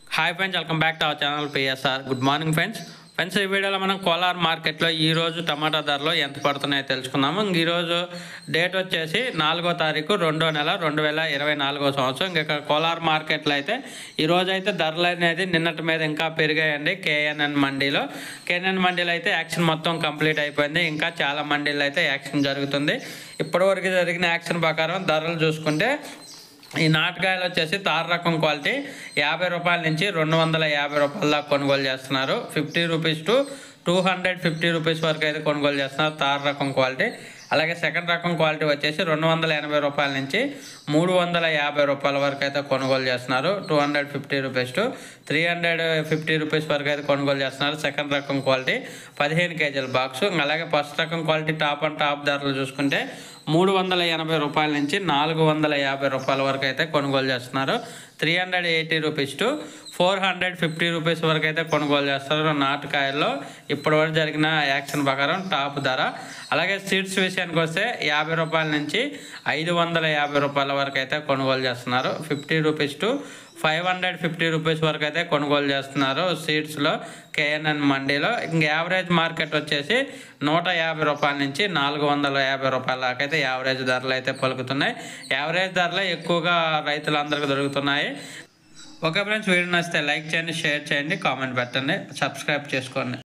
hi friends welcome back to our channel PSR good morning friends friends ఈ వీడియోలో మనం కోలార్ మార్కెట్లో ఈ రోజు టమాటా ధరలు ఎంత పడుతున్నాయో తెలుసుకుందాము ఇంక ఈరోజు డేట్ వచ్చేసి నాలుగో తారీఖు రెండో నెల రెండు వేల ఇరవై నాలుగో సంవత్సరం ఇంక ఇక్కడ కోలార్ మార్కెట్లో అయితే ఈ రోజు అయితే ధరలు అనేది నిన్నటి మీద ఇంకా పెరిగాయండి కేఎన్ఎన్ మండీలో కేఎన్ఎన్ మండీలో అయితే యాక్షన్ మొత్తం కంప్లీట్ అయిపోయింది ఇంకా చాలా మండీలో అయితే యాక్షన్ జరుగుతుంది ఇప్పటివరకు జరిగిన యాక్షన్ ప్రకారం ధరలు చూసుకుంటే ఈ నాటకాయలు వచ్చేసి తార రకం క్వాలిటీ యాభై రూపాయల నుంచి రెండు వందల యాభై రూపాయల దాకా కొనుగోలు చేస్తున్నారు fifty rupees to two hundred fifty rupees వరకు అయితే కొనుగోలు చేస్తున్నారు తార రకం క్వాలిటీ అలాగే సెకండ్ రకం క్వాలిటీ వచ్చేసి రెండు వందల ఎనభై రూపాయల నుంచి మూడు వందల యాభై రూపాయల వరకు అయితే కొనుగోలు చేస్తున్నారు two hundred fifty rupees to three hundred fifty rupees వరకు అయితే కొనుగోలు చేస్తున్నారు సెకండ్ రకం క్వాలిటీ పదిహేను కేజీల బాక్స్ అలాగే ఫస్ట్ రకం క్వాలిటీ టాప్ అండ్ టాప్ ధరలు చూసుకుంటే మూడు వందల ఎనభై రూపాయల నుంచి నాలుగు వందల యాభై రూపాయల వరకు అయితే కొనుగోలు చేస్తున్నారు three hundred eighty rupees to four hundred fifty rupees వరకు అయితే కొనుగోలు చేస్తారు నాటుకాయల్లో ఇప్పటివరకు జరిగిన యాక్షన్ ప్రకారం టాప్ ధర అలాగే సీడ్స్ విషయానికి వస్తే యాభై రూపాయల నుంచి ఐదు వందల యాభై రూపాయల వరకు అయితే కొనుగోలు చేస్తున్నారు fifty rupees to five hundred fifty rupees వరకు అయితే కొనుగోలు చేస్తున్నారు సీడ్స్లో కేఎన్ఎన్ మండీలో ఇంక యావరేజ్ మార్కెట్ వచ్చేసి నూట యాభై రూపాయల నుంచి నాలుగు వందల యాభై రూపాయల దాకా అయితే యావరేజ్ ధరలు అయితే పలుకుతున్నాయి యావరేజ్ ధరలే ఎక్కువగా రైతులందరికీ దొరుకుతున్నాయి ఓకే ఫ్రెండ్స్ వీడియో నచ్చితే లైక్ చేయండి షేర్ చేయండి కామెంట్ పెట్టండి సబ్స్క్రైబ్ చేసుకోండి